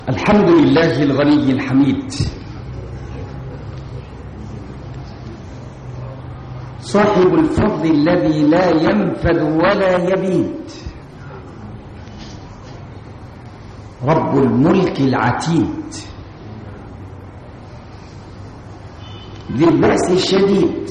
الحمد لله الغني الحميد صاحب الفضل الذي لا ينفد ولا يبيد رب الملك العتيد ذي البأس الشديد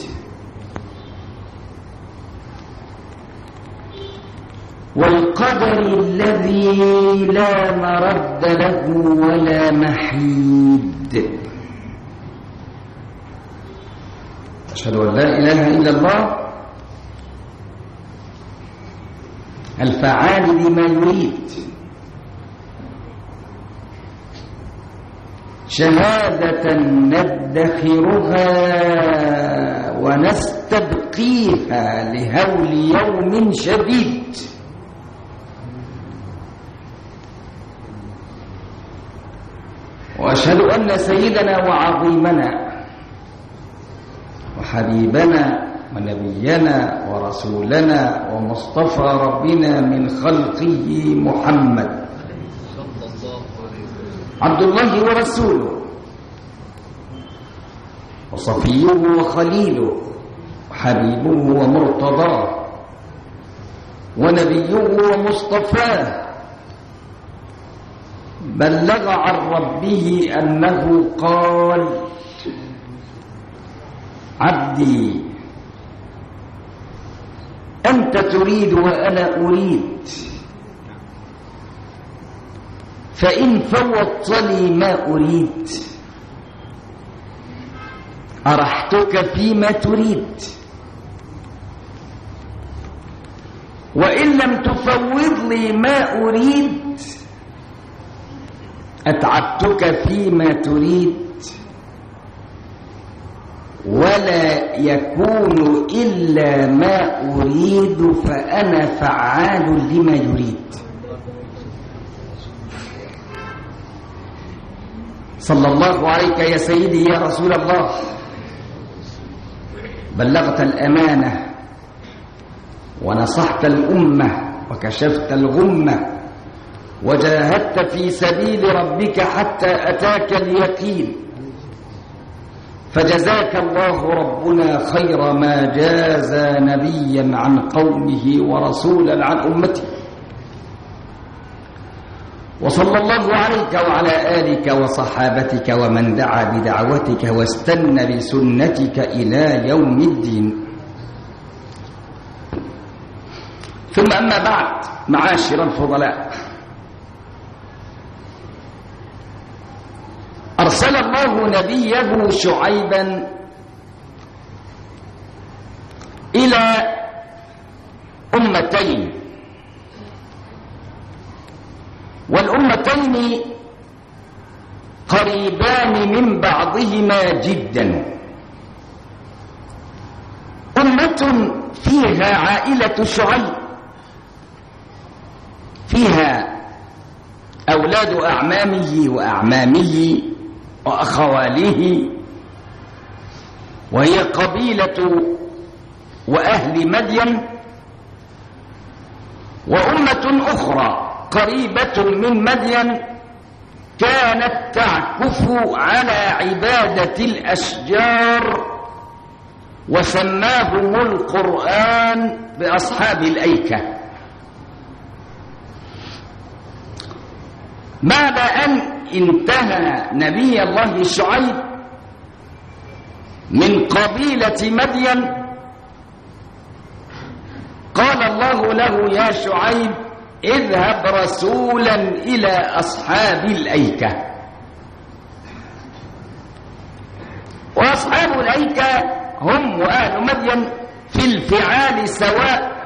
والقدر الذي لا مرد له ولا محيد أشهد أن لا إله إلا الله الفعال لما يريد شهادة ندخرها ونستبقيها لهول يوم شديد وأشهد أن سيدنا وعظيمنا وحبيبنا ونبينا ورسولنا ومصطفى ربنا من خلقه محمد عبد الله ورسوله وصفيه وخليله وحبيبه ومرتضاه ونبيه ومصطفاه بلغ عن ربه أنه قال عبدي أنت تريد وأنا أريد فإن فوضت لي ما أريد أرحتك فيما تريد وإن لم تفوض لي ما أريد أتعبتك فيما تريد ولا يكون إلا ما أريد فأنا فعال لما يريد صلى الله عليك يا سيدي يا رسول الله بلغت الأمانة ونصحت الأمة وكشفت الغمة وجاهدت في سبيل ربك حتى أتاك اليقين فجزاك الله ربنا خير ما جازى نبيا عن قومه ورسولا عن أمته وصلى الله عليك وعلى آلك وصحابتك ومن دعا بدعوتك واستنى بسنتك إلى يوم الدين ثم أما بعد معاشر الفضلاء أرسل الله نبيه شعيبا إلى أمتين والأمتين قريبان من بعضهما جدا أمة فيها عائلة شعيب فيها أولاد أعمامه وأعمامه وأخواله وهي قبيلة وأهل مدين وأمة أخرى قريبة من مدين كانت تعكف على عبادة الأشجار وسماهم القرآن بأصحاب الأيكة بعد أن انتهى نبي الله شعيب من قبيلة مدين قال الله له يا شعيب اذهب رسولا إلى أصحاب الأيكة وأصحاب الأيكة هم وأهل مدين في الفعال سواء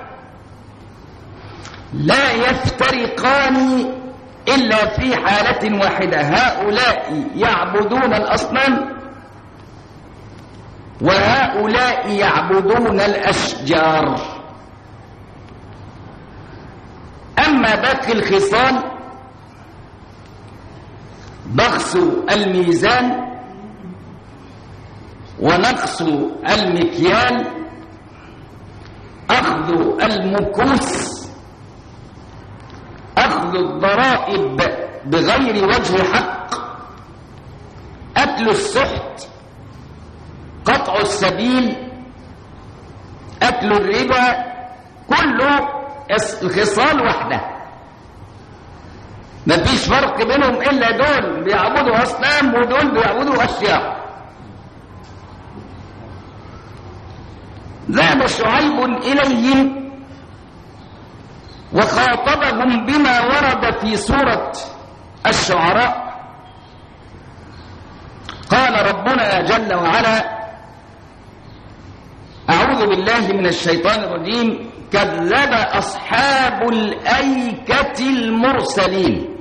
لا يفترقان إلا في حالة واحدة هؤلاء يعبدون الأصنام وهؤلاء يعبدون الأشجار أما باقي الخصال بخس الميزان ونقص المكيال أخذ المكوس أخذ الضرائب بغير وجه حق أكل السحت قطع السبيل أكل الربا كله الخصال وحده مفيش فرق بينهم إلا دول بيعبدوا أصنام ودول بيعبدوا أشياء ذهب شعيب إليهم وخاطبهم بما ورد في سورة الشعراء قال ربنا جل وعلا أعوذ بالله من الشيطان الرجيم كذب أصحاب الأيكة المرسلين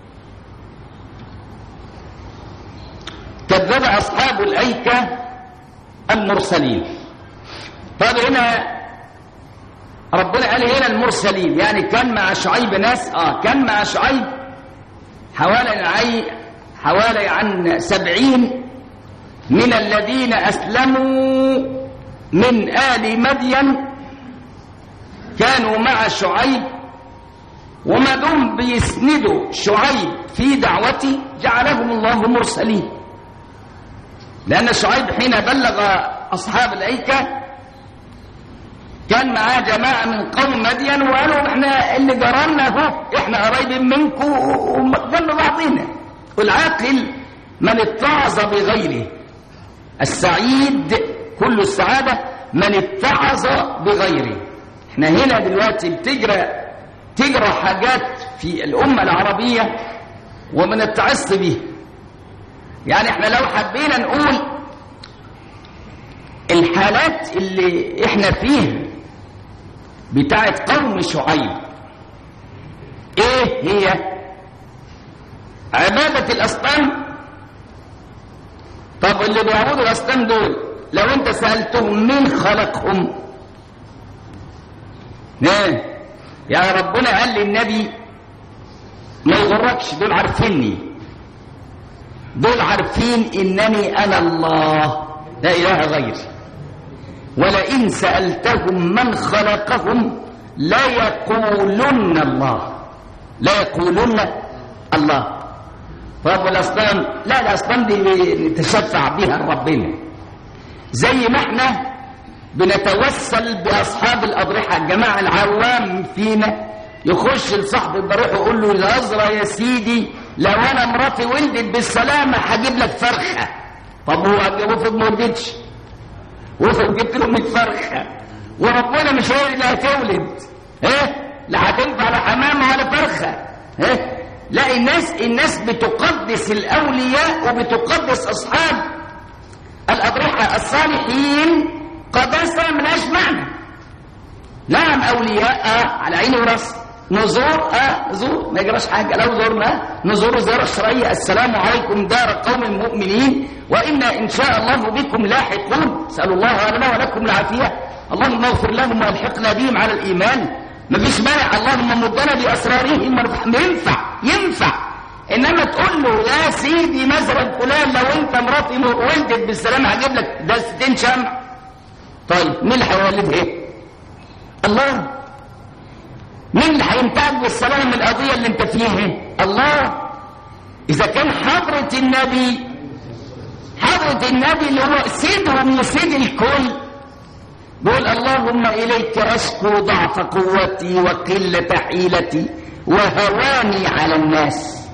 كذب أصحاب الأيكة المرسلين طب هنا ربنا قال هنا المرسلين يعني كان مع شعيب ناس اه كان مع شعيب حوالي عي حوالي عن سبعين من الذين أسلموا من آل مدين كانوا مع شعيب وما دم بيسندوا شعيب في دعوته جعلهم الله مرسلين لأن شعيب حين بلغ أصحاب الأيكة كان معاه جماعة من قوم مدين وقالوا احنا اللي جرالنا اهو احنا قريب منكم ومقبلنا بعضنا والعاقل من اتعظ بغيره السعيد كل السعادة من اتعظ بغيره احنا هنا دلوقتي بتجرى تجرى حاجات في الأمة العربية ومن التعص بيها يعني احنا لو حبينا نقول الحالات اللي احنا فيها بتاعت قوم شعيب ايه هي عبادة الأصنام طب اللي بيعبدوا الأصنام دول لو انت سألتهم مين خلقهم ايه يا ربنا قال للنبي ما يغركش دول عارفيني دول عارفين انني انا الله لا اله غيري ولئن سألتهم من خلقهم لا يقولن الله لا يقولن الله طب الأصنام لا الأصنام دي نتشفع بها ربنا زي ما احنا بنتوسل بأصحاب الأضرحة الجماعة العوام فينا يخش لصاحب الضريح ويقول له الأزرى يا سيدي لو أنا مراتي ولدت بالسلامة هجيب لك فرخة طب هو وفد ما ولدتش وفد جبت له 100 فرخة وربنا مش هي اللي هتولد ايه لا هتنفع لا حمامة ولا فرخة ايه لا الناس الناس بتقدس الأولياء وبتقدس أصحاب الأضرحة الصالحين قداسة ملهاش معنى نعم أولياء آه على عيني وراسي نزور اه نزور ما يجراش حاجة لو زرنا نزور زيارة شرعية السلام عليكم دار قوم مؤمنين وإنا إن شاء الله بكم لاحقون سأل الله لنا ولكم العافية اللهم اغفر لهم والحقنا بهم على الإيمان ما فيش مانع اللهم مدنا بأسرارهم ينفع ينفع إنما تقول له يا سيدي مثلا فلان لو أنت مراتي ولدت بالسلامة هجيب لك ده 60 شمع طيب مين اللي هيولدها ايه الله مين اللي هينتهج بالسلام من القضيه اللي انت فيها الله اذا كان حضره النبي حضره النبي اللي هو سيدهم وسيد الكل بيقول اللهم اليك اشكو ضعف قوتي وقله حيلتي وهواني على الناس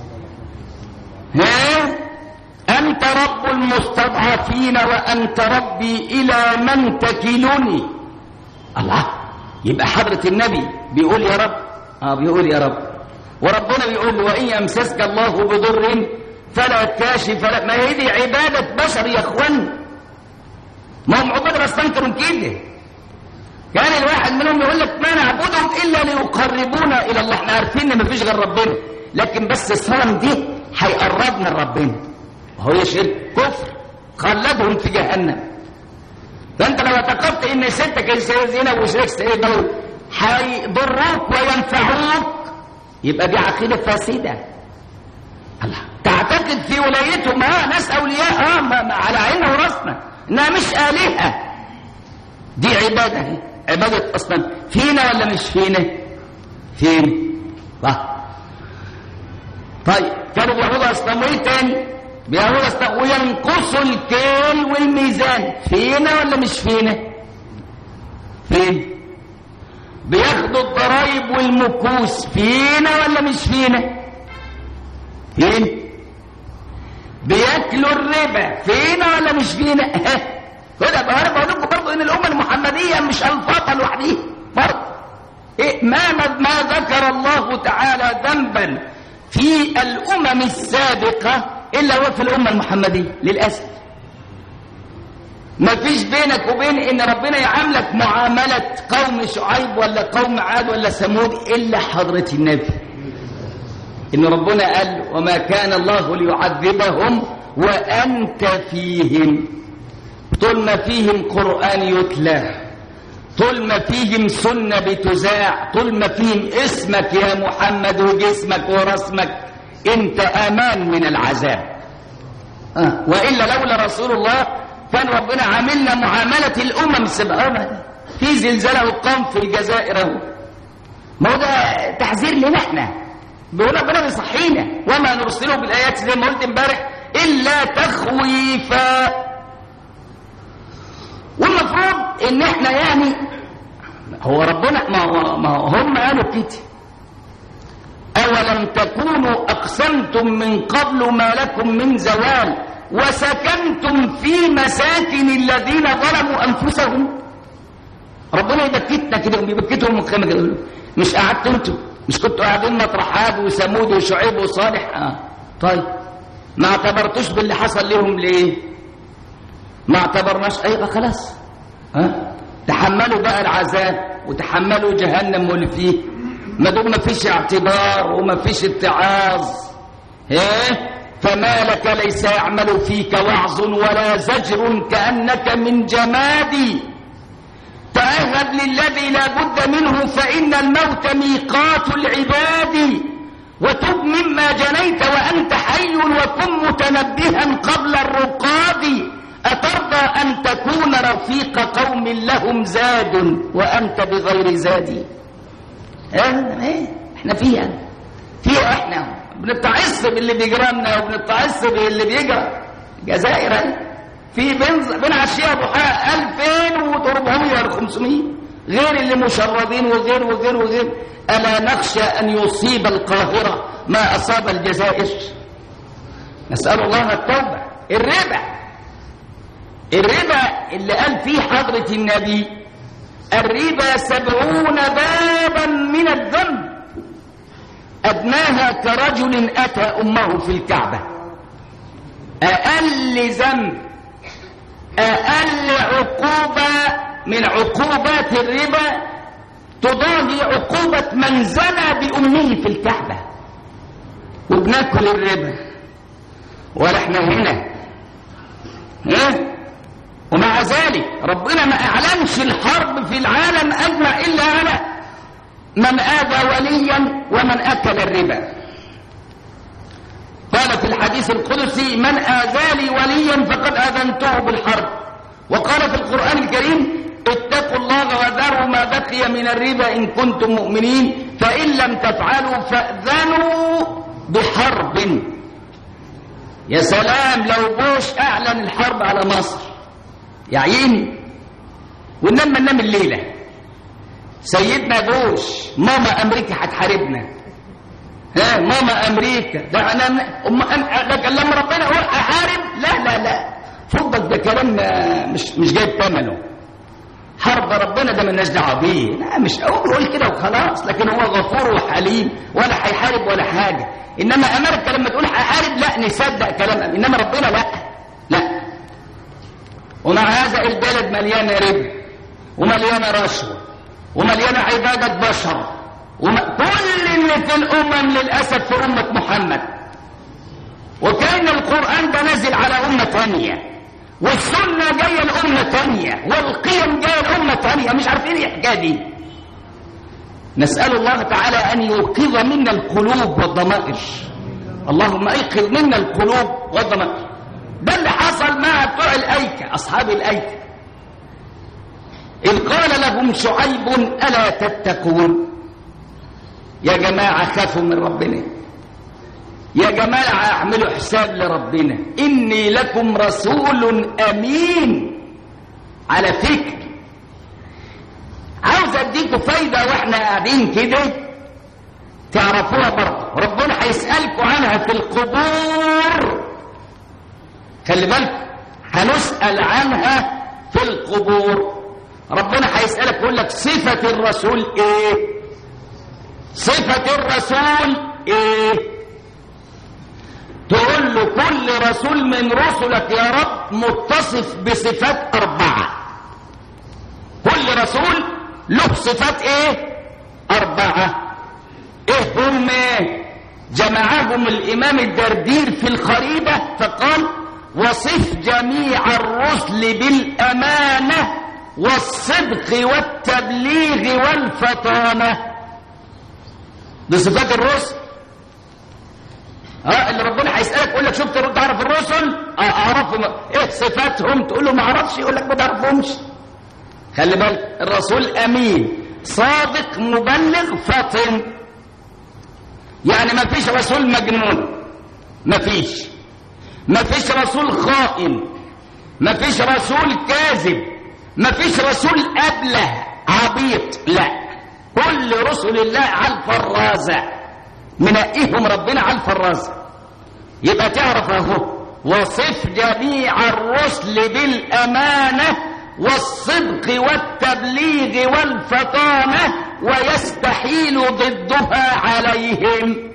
ها أنت رب المستضعفين وأنت ربي إلى من تكلني الله يبقى حضرة النبي بيقول يا رب آه بيقول يا رب وربنا بيقول وإن يمسسك الله بضر فلا كاشف لا ما هي دي عبادة بشر يا اخوان ما هم عباد بستنكروا كده كان الواحد منهم يقول لك ما نعبدهم إلا ليقربونا إلى الله احنا عارفين إن مفيش غير ربنا لكن بس الصنم دي هيقربنا لربنا هو شرك كفر خلدهم في جهنم فانت لو اعتقدت ان ستك الزنا وشريك سيدنا هيضروك وينفعوك يبقى دي عقيده فاسده الله تعتقد في ولايتهم اه ناس اولياء اه ما ما على عيننا وراسنا انها مش الهه دي عباده هي عباده اصلا فينا ولا مش فينا فين طيب كانوا بيعبدوا اصنام وايه تاني بيعبدوا اصنام وينقصوا الكيل والميزان فينا ولا مش فينا فين بياخدوا الضرايب والمكوس فينا ولا مش فينا فين بياكلوا الربا فينا ولا مش فينا كده بقى انا بقول لكم برضه ان الامه المحمديه مش الفاظها لوحديها برضه إيه ما ما ذكر الله تعالى ذنبا في الامم السابقه الا وفي الامه المحمديه للاسف ما فيش بينك وبين ان ربنا يعاملك معامله قوم شعيب ولا قوم عاد ولا ثمود الا حضره النبي ان ربنا قال وما كان الله ليعذبهم وانت فيهم طول ما فيهم قران يتلى طول ما فيهم سنه بتذاع طول ما فيهم اسمك يا محمد وجسمك ورسمك انت امان من العذاب آه. والا لولا رسول الله كان ربنا عاملنا معامله الامم السابقه في زلزال وقام في الجزائر اهو ما هو ده تحذير لنا احنا بيقول ربنا بيصحينا وما نرسله بالايات زي ما قلت امبارح الا تخويفا والمفروض ان احنا يعني هو ربنا ما, هو ما هو هم قالوا كده اولم تكونوا اقسمتم من قبل ما لكم من زوال وسكنتم في مساكن الذين ظلموا انفسهم ربنا يبكتنا كده وبيبكتهم مخيمه كده مش قعدتوا انتوا مش كنتوا قاعدين مطرح عاد وثمود وشعيب وصالح اه طيب ما اعتبرتوش باللي حصل لهم ليه ما اعتبرناش ايوه خلاص ها أه؟ تحملوا بقى العذاب وتحملوا جهنم واللي فيه ما دول ما فيش اعتبار وما فيش اتعاظ ايه فما لك ليس يعمل فيك وعظ ولا زجر كانك من جمادي تأهب للذي لا بد منه فإن الموت ميقات العباد وتب مما جنيت وأنت حي وكن متنبها قبل الرقاد أترضى أن تكون رفيق قوم لهم زاد وأنت بغير زاد ايه احنا فيها فيها احنا بنتعص باللي بيجرى وبنتعص باللي بيجرى الجزائر اهي في بين بين عشيه ضحاها 2400 ولا 500 غير اللي مشردين وغير وغير وغير الا نخشى ان يصيب القاهره ما اصاب الجزائر نسال الله التوبه الربا الربا اللي قال فيه حضره النبي الربا سبعون بابا من الذنب ادناها كرجل اتى امه في الكعبه اقل ذنب أقل عقوبة من عقوبات الربا تضاهي عقوبة من زنى بأمه في الكعبة وبناكل الربا ولا احنا هنا ها ومع ذلك ربنا ما اعلنش الحرب في العالم اجمع الا على من اذى وليا ومن اكل الربا قال في الحديث القدسي من آذى لي وليا فقد آذنته بالحرب وقال في القرآن الكريم اتقوا الله وذروا ما بقي من الربا إن كنتم مؤمنين فإن لم تفعلوا فأذنوا بحرب يا سلام لو بوش أعلن الحرب على مصر يا عيني وننام ننام الليلة سيدنا بوش ماما أمريكا هتحاربنا ها ماما امريكا ده انا أم لكن لما ربنا هو احارب لا لا لا فضك ده كلام مش مش جايب ثمنه حرب ربنا ده مالناش دعوه بيه لا مش هو بيقول كده وخلاص لكن هو غفور وحليم ولا هيحارب ولا حاجه انما امريكا لما تقول هحارب لا نصدق كلام انما ربنا لا لا ومع هذا البلد مليانه ربا ومليانه رشوه ومليانه عباده بشر كل اللي في الأمم للأسف في أمة محمد وكان القرآن ده نازل على أمة تانية والسنة جاية لأمة تانية والقيم جاية لأمة تانية مش عارفين ايه الحكاية دي نسأل الله تعالى أن يوقظ منا القلوب والضمائر اللهم أيقظ منا القلوب والضمائر ده اللي حصل مع بتوع الأيكة أصحاب الأيكة إذ قال لهم شعيب ألا تتقون يا جماعة خافوا من ربنا يا جماعة اعملوا حساب لربنا إني لكم رسول أمين على فكر عاوز أديكم فايدة وإحنا قاعدين كده تعرفوها برضه ربنا هيسألكم عنها في القبور خلي بالكم هنسأل عنها في القبور ربنا هيسألك يقول لك صفة الرسول ايه صفة الرسول ايه تقول له كل رسول من رسلك يا رب متصف بصفات أربعة كل رسول له صفات ايه أربعة ايه هم جمعهم الإمام الدردير في الخريدة فقال وصف جميع الرسل بالأمانة والصدق والتبليغ والفطانة دي صفات الرسل اه اللي ربنا هيسالك يقول لك شفت تعرف الرسل اه اعرفهم ايه صفاتهم تقول له ما اعرفش يقول لك ما تعرفهمش خلي بالك الرسول امين صادق مبلغ فطن يعني ما فيش رسول مجنون ما فيش ما فيش رسول خائن ما فيش رسول كاذب ما فيش رسول أبله عبيط لا كل رسل الله على الفرازة منقيهم ربنا على الفرازة يبقى تعرف اهو وصف جميع الرسل بالأمانة والصدق والتبليغ والفطانة ويستحيل ضدها عليهم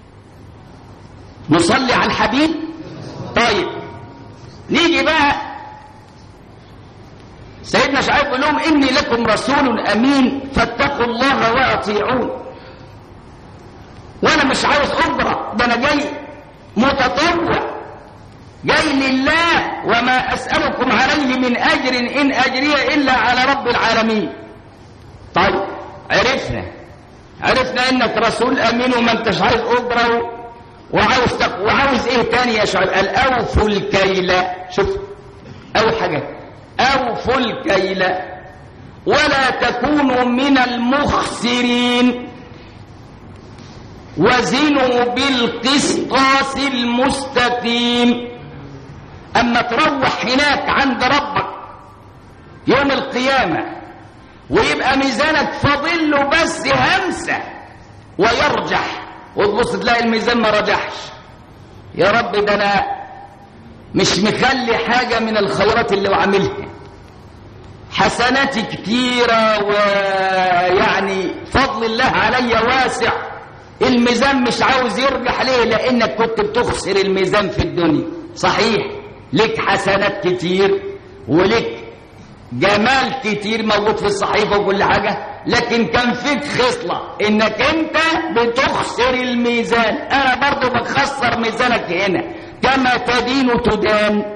نصلي على الحبيب طيب نيجي بقى سيدنا شعيب يقول لهم إني لكم رسول أمين فاتقوا الله وأطيعون وأنا مش عاوز أجرة ده أنا جاي متطوع جاي لله وما أسألكم عليه من أجر إن أجري إلا على رب العالمين طيب عرفنا عرفنا إنك رسول أمين وما أنتش عايز أجرة وعاوز تق... وعاوز إيه تاني يا شعيب قال أوفوا الكيل شوف أول حاجة أوفوا الكيل ولا تكونوا من المخسرين وزنوا بالقسطاس المستقيم أما تروح هناك عند ربك يوم القيامة ويبقى ميزانك فاضل له بس همسة ويرجح وتبص تلاقي الميزان ما رجحش يا رب ده أنا مش مخلي حاجة من الخيرات اللي بعملها حسناتي كتيرة ويعني فضل الله علي واسع الميزان مش عاوز يرجح ليه لانك كنت بتخسر الميزان في الدنيا صحيح لك حسنات كتير ولك جمال كتير موجود في الصحيفة وكل حاجة لكن كان فيك خصلة انك انت بتخسر الميزان انا برضو بخسر ميزانك هنا كما تدين تدان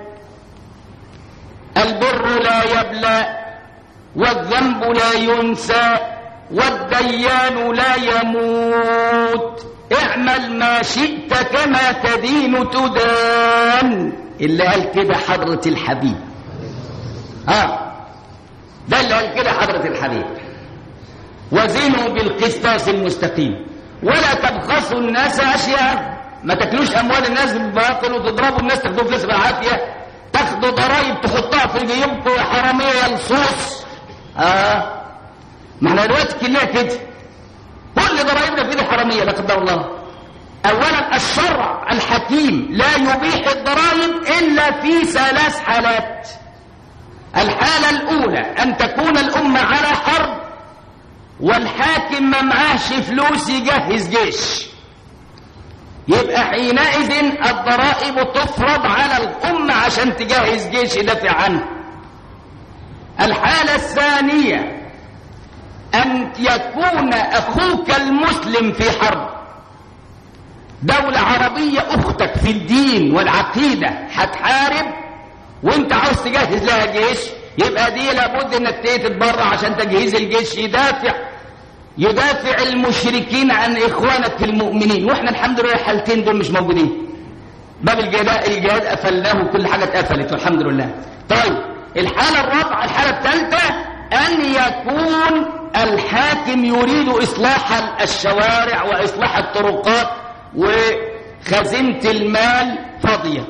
البر لا يبلى والذنب لا ينسى والديان لا يموت اعمل ما شئت كما تدين تدان اللي قال كده حضرة الحبيب ها ده اللي قال كده حضرة الحبيب وزنوا بالقسطاس المستقيم ولا تبخسوا الناس اشياء ما تاكلوش اموال الناس بالباطل وتضربوا الناس تاخدوا فلوس بالعافيه تاخدوا ضرايب تحطها في جيوبكم يا حراميه يا لصوص اه ما احنا دلوقتي كلها كده كل ضرايبنا في ايد الحراميه لا قدر الله اولا الشرع الحكيم لا يبيح الضرائب الا في ثلاث حالات الحاله الاولى ان تكون الامه على حرب والحاكم ما معاهش فلوس يجهز جيش يبقى حينئذ الضرائب تفرض على الأمة عشان تجهز جيش يدافع عنه الحالة الثانية أن يكون أخوك المسلم في حرب دولة عربية أختك في الدين والعقيدة هتحارب وانت عاوز تجهز لها جيش يبقى دي لابد انك تتبرع عشان تجهيز الجيش يدافع يدافع المشركين عن اخوانك المؤمنين واحنا الحمد لله الحالتين دول مش موجودين باب الجهاد الجهاد قفلناه وكل حاجه اتقفلت والحمد لله طيب الحاله الرابعه الحاله الثالثه ان يكون الحاكم يريد اصلاح الشوارع واصلاح الطرقات خزينة المال فاضية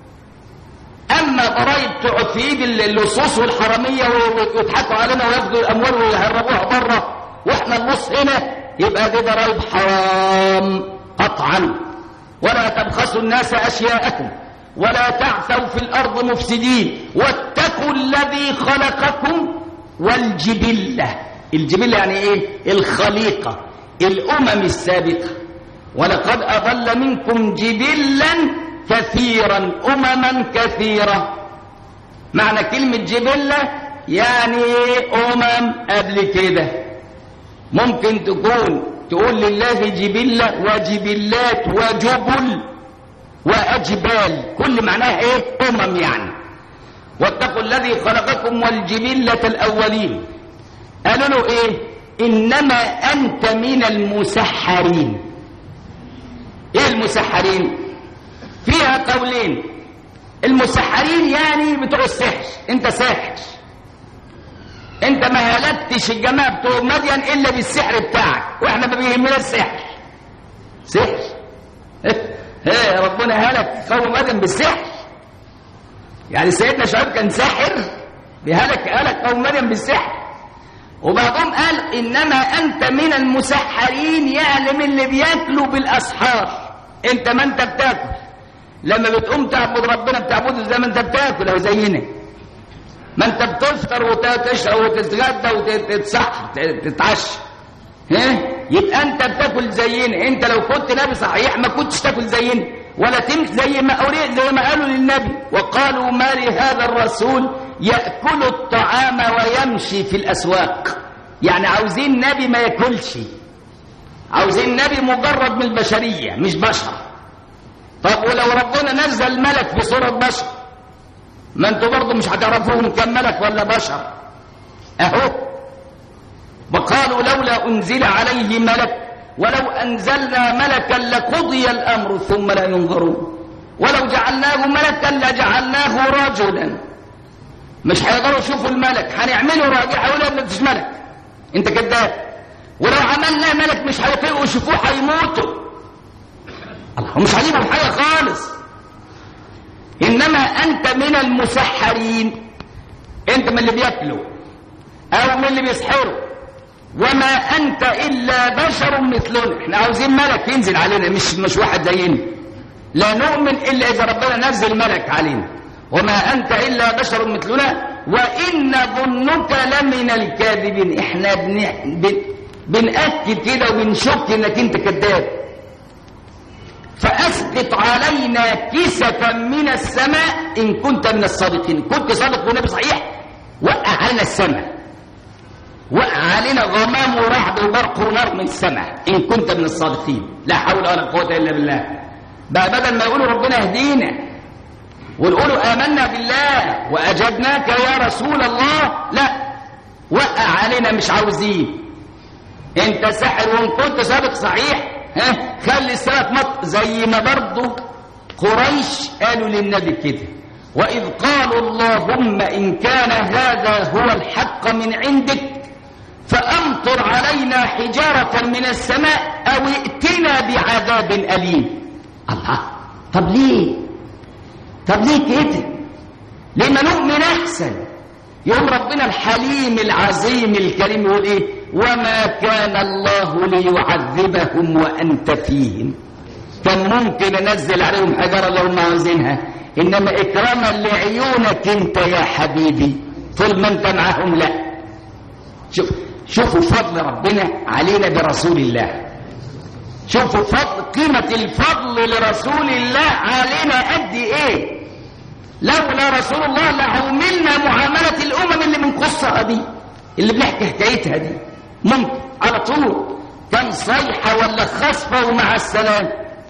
أما ضرائب تقعد في إيد اللصوص والحرامية ويضحكوا علينا وياخدوا الأموال ويهربوها بره وإحنا النص هنا يبقى دي ضرائب حرام قطعا ولا تبخسوا الناس أشياءكم ولا تعثوا في الأرض مفسدين واتقوا الذي خلقكم والجبلة الجبلة يعني إيه الخليقة الأمم السابقة ولقد أضل منكم جبلا كثيرا أمما كثيرة معنى كلمة جبلة يعني أمم قبل كده ممكن تكون تقول لله جبلة وجبلات وجبل وأجبال كل معناها إيه أمم يعني واتقوا الذي خلقكم والجبلة الأولين قالوا له إيه إنما أنت من المسحرين إيه المسحرين فيها قولين المسحرين يعني بتوع السحر أنت ساحر أنت ما هلكتش الجماعة بتوع مدين إلا بالسحر بتاعك وإحنا ما بيهمنا السحر سحر ايه ربنا هلك قوم ادم بالسحر يعني سيدنا شعيب كان ساحر بهلك هلك قوم ادم بالسحر وبعضهم قال انما انت من المسحرين يعني من اللي بياكلوا بالاسحار انت ما انت بتاكل لما بتقوم تعبد ربنا بتعبده زي ما انت بتاكل او زينا ما انت بتفطر وتشرب وتتغدى وتتسحر تتعشى ها يبقى انت بتاكل زينا انت لو كنت نبي صحيح ما كنتش تاكل زينا ولا تمشي زي ما أولي زي ما قالوا للنبي وقالوا ما لهذا الرسول ياكل الطعام ويمشي في الاسواق يعني عاوزين نبي ما ياكلش عاوزين نبي مجرد من البشريه مش بشر طب ولو ربنا نزل ملك في صوره بشر ما انتوا برضه مش هتعرفوهم كم ملك ولا بشر اهو وقالوا لولا أنزل عليه ملك ولو أنزلنا ملكا لقضي الأمر ثم لا ينظرون ولو جعلناه ملكا لجعلناه رجلا مش هيقدروا يشوفوا الملك هنعمله راجع هيقولوا ما فيش ملك انت كذاب ولو عملنا ملك مش هيطيقوا يشوفوه هيموتوا الله مش هجيبهم حاجه خالص انما انت من المسحرين انت من اللي بياكلوا او من اللي بيسحروا وما أنت إلا بشر مثلنا احنا عاوزين ملك ينزل علينا مش مش واحد زينا لا نؤمن إلا إذا ربنا نزل ملك علينا وما أنت إلا بشر مثلنا وإن ظنك لمن الكاذبين احنا بن... بن... بنأكد كده وبنشك إنك أنت كذاب فأسقط علينا كسفا من السماء إن كنت من الصادقين كنت صادق والنبي صحيح وقع علينا السماء وقع علينا غمام ورعد وبرق ونار من السماء إن كنت من الصادقين لا حول ولا قوة إلا بالله بقى بدل ما يقولوا ربنا اهدينا ونقولوا آمنا بالله وأجبناك يا رسول الله لا وقع علينا مش عاوزين انت ساحر وان كنت سابق صحيح ها خلي السماء مط زي ما برضه قريش قالوا للنبي كده وإذ قالوا اللهم إن كان هذا هو الحق من عندك فأمطر علينا حجارة من السماء أو ائتنا بعذاب أليم الله طب ليه طب ليه كده ليه ما نؤمن أحسن يوم ربنا الحليم العظيم الكريم يقول إيه وما كان الله ليعذبهم وأنت فيهم كان ممكن أنزل عليهم حجارة لو ما عاوزينها إنما إكراما لعيونك أنت يا حبيبي طول ما أنت معاهم لا شوف شوفوا فضل ربنا علينا برسول الله شوفوا فضل قيمة الفضل لرسول الله علينا قد ايه لولا رسول الله لعملنا معاملة الأمم اللي بنقصها دي اللي بنحكي حكايتها دي ممكن على طول كان صيحة ولا خصفة ومع السلام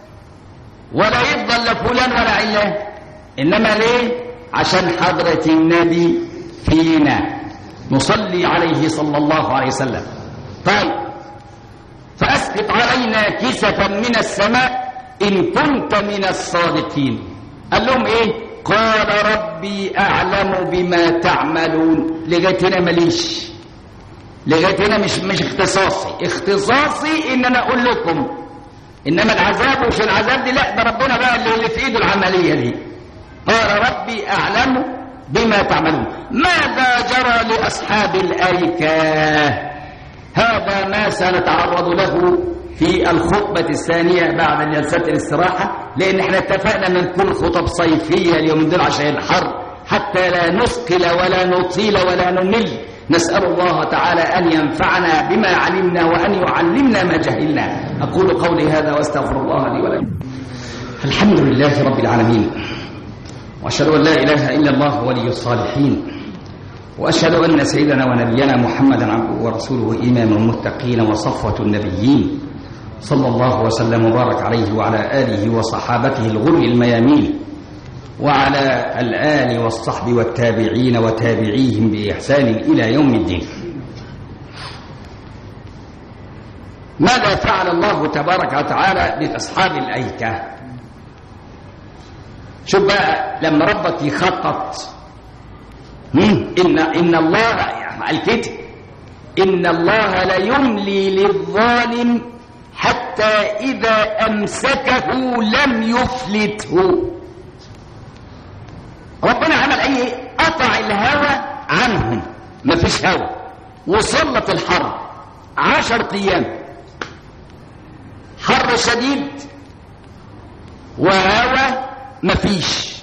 ولا يفضل لا فلان ولا علان إنما ليه عشان حضرة النبي فينا نصلي عليه صلى الله عليه وسلم طيب فأسقط علينا كسفا من السماء إن كنت من الصادقين قال لهم إيه قال ربي أعلم بما تعملون لغاية هنا ماليش لغاية هنا مش مش اختصاصي اختصاصي إن أنا أقول لكم انما العذاب ومش العذاب دي لا ده ربنا بقى اللي, اللي في ايده العمليه دي قال ربي اعلم بما تعملون ماذا جرى لاصحاب الايكه هذا ما سنتعرض له في الخطبة الثانية بعد جلسة الاستراحة لأن احنا اتفقنا أن نكون خطب صيفية اليوم دول عشان الحر حتى لا نثقل ولا نطيل ولا نمل نسأل الله تعالى أن ينفعنا بما علمنا وأن يعلمنا ما جهلنا أقول قولي هذا وأستغفر الله لي ولكم الحمد لله رب العالمين وأشهد أن لا إله إلا الله ولي الصالحين وأشهد أن سيدنا ونبينا محمدا عبده ورسوله إمام المتقين وصفوة النبيين صلى الله وسلم وبارك عليه وعلى آله وصحابته الغر الميامين وعلى الآل والصحب والتابعين وتابعيهم بإحسان إلى يوم الدين ماذا فعل الله تبارك وتعالى بأصحاب الأيكة شوف بقى لما ربك يخطط إن, إن الله قال كده إن الله ليملي للظالم حتى إذا أمسكه لم يفلته ربنا عمل أي قطع الهوى عنهم ما فيش هوى وسلط الحر عشر أيام حر شديد وهوى ما فيش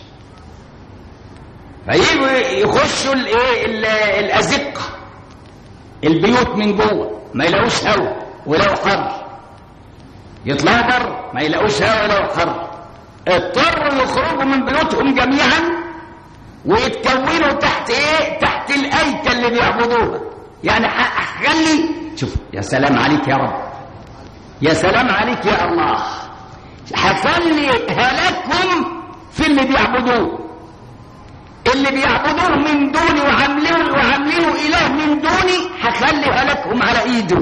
فيجوا يخشوا الايه الازقه البيوت من جوه ما يلاقوش هوا ولو حر يطلعوا بره ما يلاقوش هوا ولو حر اضطروا يخرجوا من بيوتهم جميعا ويتكونوا تحت ايه تحت الايكه اللي بيعبدوها يعني هخلي شوف يا سلام عليك يا رب يا سلام عليك يا الله هخلي هلاكهم في اللي بيعبدوه اللي بيعبدوه من دوني وعاملينه وعاملينه اله من دوني هخلي هلاكهم على ايده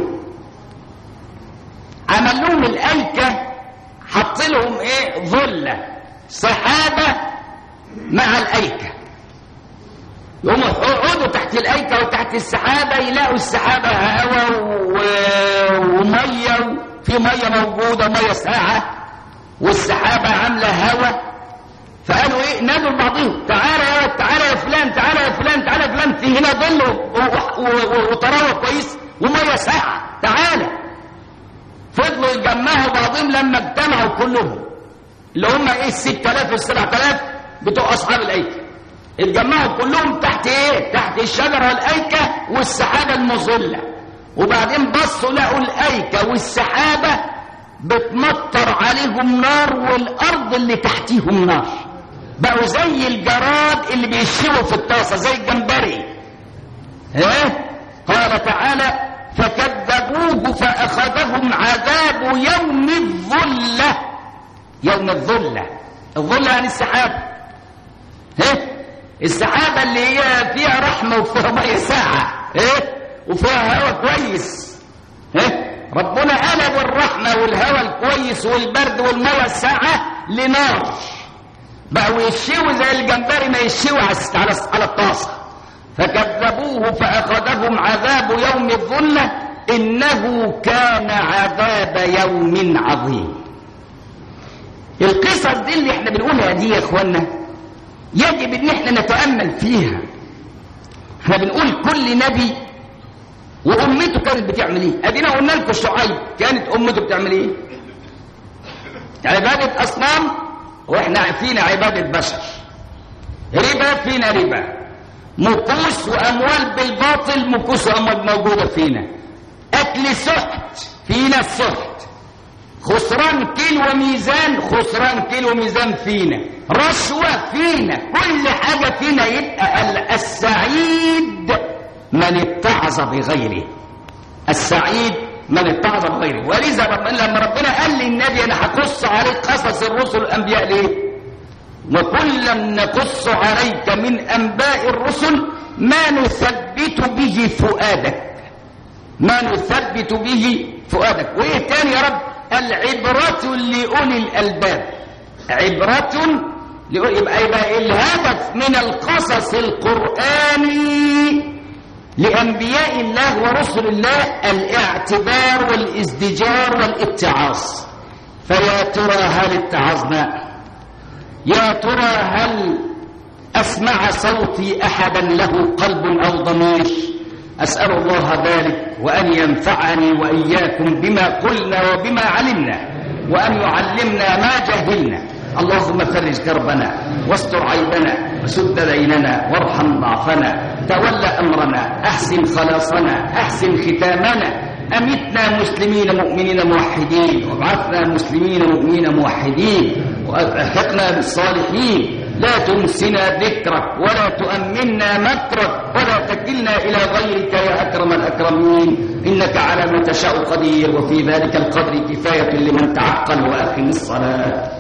عمل لهم الايكه حط لهم ايه ظله سحابه مع الايكه يقوموا يقعدوا تحت الايكه وتحت السحابه يلاقوا السحابه هواء وميه في ميه موجوده ميه ساعه والسحابه عامله هواء فقالوا ايه نادوا لبعضهم تعالى يا تعالى يا فلان تعالى يا فلان تعالى يا فلان في هنا ظل وطراوه كويس وميه ساعه تعالى فضلوا يجمعوا بعضهم لما اجتمعوا كلهم اللي هم ايه ال 6000 وال 7000 بتوع اصحاب الايكه اتجمعوا كلهم تحت ايه تحت الشجره الايكه والسحابه المظله وبعدين بصوا لقوا الايكه والسحابه بتمطر عليهم نار والارض اللي تحتيهم نار بقوا زي الجراد اللي بيشووا في الطاسه زي الجمبري ايه قال تعالى فكذبوه فاخذهم عذاب يوم الظله يوم الظله الظله يعني السحابه ايه السحابه اللي هي فيها رحمه وفيها ميه ساعه ايه وفيها هواء كويس ايه ربنا قلب الرحمه والهواء الكويس والبرد والميه الساعه لنار بقوا يشيوا زي الجمبري ما يشيوا على على الطاسه فكذبوه فاخذهم عذاب يوم الظله انه كان عذاب يوم عظيم القصص دي اللي احنا بنقولها دي يا اخوانا يجب ان احنا نتامل فيها احنا بنقول كل نبي وامته كانت بتعمل ايه ادينا قلنا لكم شعيب كانت امته بتعمل ايه عباده اصنام واحنا فينا عباده بشر ربا فينا ربا مكوس واموال بالباطل مكوس واموال موجوده فينا اكل سحت فينا السحت خسران كيلو وميزان خسران كيلو وميزان فينا رشوة فينا كل حاجة فينا يبقى السعيد من اتعظ بغيره السعيد من اتعظ بغيره ولذا لما ربنا قال للنبي انا هقص عليك قصص الرسل الانبياء ليه وكلا نقص عليك من انباء الرسل ما نثبت به فؤادك ما نثبت به فؤادك وايه تاني يا رب العبرة لأولي الألباب عبرة يبقى يبقى الهدف من القصص القرآني لأنبياء الله ورسل الله الاعتبار والازدجار والاتعاظ فيا ترى هل اتعظنا يا ترى هل أسمع صوتي أحدا له قلب أو ضمير أسأل الله ذلك وأن ينفعني وإياكم بما قلنا وبما علمنا وأن يعلمنا ما جهلنا اللهم فرج كربنا واستر عيبنا وسد ديننا وارحم ضعفنا تولى أمرنا أحسن خلاصنا أحسن ختامنا أمتنا مسلمين مؤمنين موحدين وابعثنا مسلمين مؤمنين موحدين وألحقنا بالصالحين لا تنسنا ذكرك ولا تؤمنا مكرك ولا تكلنا إلى غيرك يا أكرم الأكرمين إنك على ما تشاء قدير وفي ذلك القدر كفاية لمن تعقل وأقم الصلاة